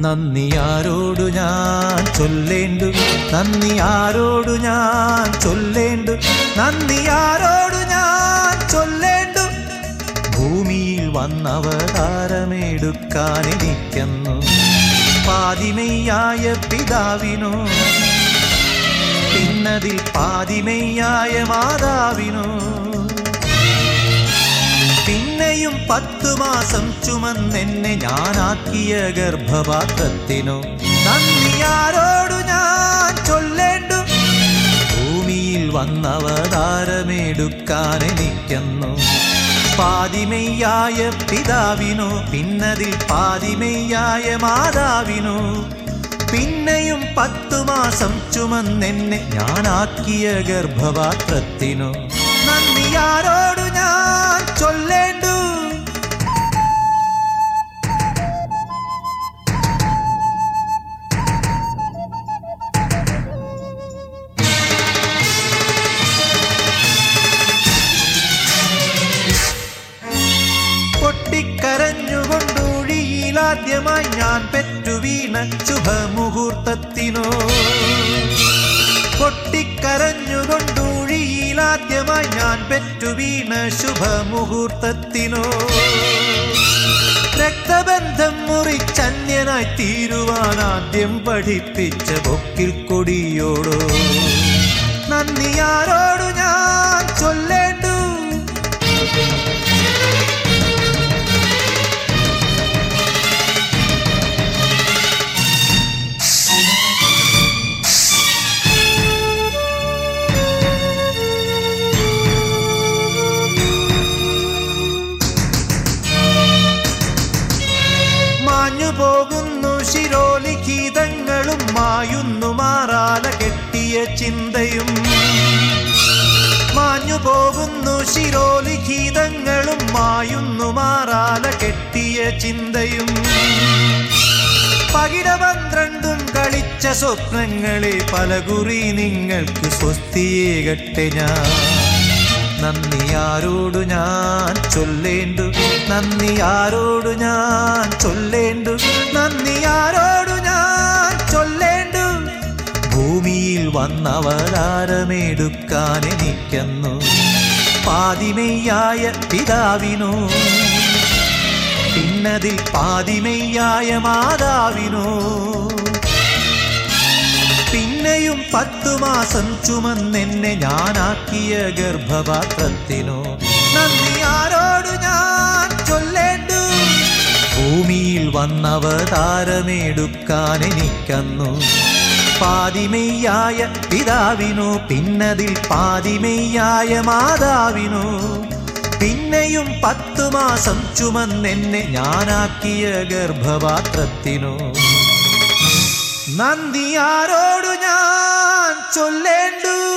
നന്ദി ആരോടു ഞാൻ ചൊല്ലേണ്ടു നന്ദി ആരോടു ഞാൻ ചൊല്ലേണ്ടു നന്ദി ആരോടു ഞാൻ ചൊല്ലേണ്ടു ഭൂമിയിൽ വന്നവതാരമെടുക്കാൻ എനിക്കെന്നു പാതിമയ്യായ പിതാവിനു പിന്നതിൽ പാതിമയ്യായ മാതാവിനു പിന്നെയും പത്തു മാസം ചുമന്നെന്നെ ഞാനാക്കിയ ഗർഭപാത്രത്തിനു നന്ദി ആരോടു ഞാൻ ചൊല്ലേണ്ടു ഭൂമിയിൽ വന്നവതാരമെടുക്കാൻ എനിക്കെന്നു പാതിമയ്യായ പിതാവിനു പിന്നതിൽ പാതിമയ്യായ മാതാവിനു പിന്നെയും പത്തു മാസം ചുമന്നെന്നെ ഞാനാക്കിയ ഗർഭപാത്രത്തിനു നന്ദി ആരോടു ഞാൻ ചൊല്ലേണ്ടു പൊട്ടിക്കരഞ്ഞുകൊണ്ടൂഴിയിലാദ്യമായി ഞാൻ പെറ്റു വീണ ശുഭമുഹൂർത്തത്തിനോ പൊട്ടിക്കരഞ്ഞുകൊണ്ടൂഴിയിലാദ്യമായി ഞാൻ പെറ്റു വീണ ശുഭമുഹൂർത്തത്തിനോ രക്തബന്ധം മുറിച്ചന്യനായി തീരുവാൻ ആദ്യം പഠിപ്പിച്ച ബൊക്കിൽ കൊടിയോടോ നന്ദി ആരോടു ഞാൻ ചൊല്ലേണ്ടു മാഞ്ഞു പോകുന്നു ശിരോലിഖിതങ്ങളും മായുന്നു മാറാല കെട്ടിയ ചിന്തയും മാഞ്ഞു പോകുന്നു ശിരോലിഖിതങ്ങളും മായുന്നു മാറാല കെട്ടിയ ചിന്തയും പകിട പന്ത്രണ്ടും കളിച്ച സ്വപ്നങ്ങളെ പലകുറി നിങ്ങൾക്ക് സ്വസ്തിയേകട്ടെ ഞാൻ നന്ദി ആരോടു ഞാൻ ചൊല്ലേണ്ടു നന്ദി ആരോടു ഞാൻ ചൊല്ലേണ്ടു നന്ദി ആരോടു ഞാൻ ചൊല്ലേണ്ടു ഭൂമിയിൽ വന്നവതാരമെടുക്കാൻ എനിക്കെന്നു പാതിമയ്യായ പിതാവിനു പിന്നതിൽ പാതിമയ്യായ മാതാവിനു പിന്നെയും പത്തു മാസം ചുമന്നെന്നെ ഞാനാക്കിയ ഗർഭപാത്രത്തിനു നന്ദി ആരോടു ഞാൻ ചൊല്ലേണ്ടു ഭൂമിയിൽ വന്നവതാരമെടുക്കാൻ എനിക്കന്നു പാതിമയ്യായ പിതാവിനു പിന്നതിൽ പാതിമയ്യായ മാതാവിനു പിന്നെയും പത്തു മാസം ചുമന്നെന്നെ ഞാനാക്കിയ ഗർഭപാത്രത്തിനു നന്ദി ആരോടു ഞാൻ ചൊല്ലേണ്ടു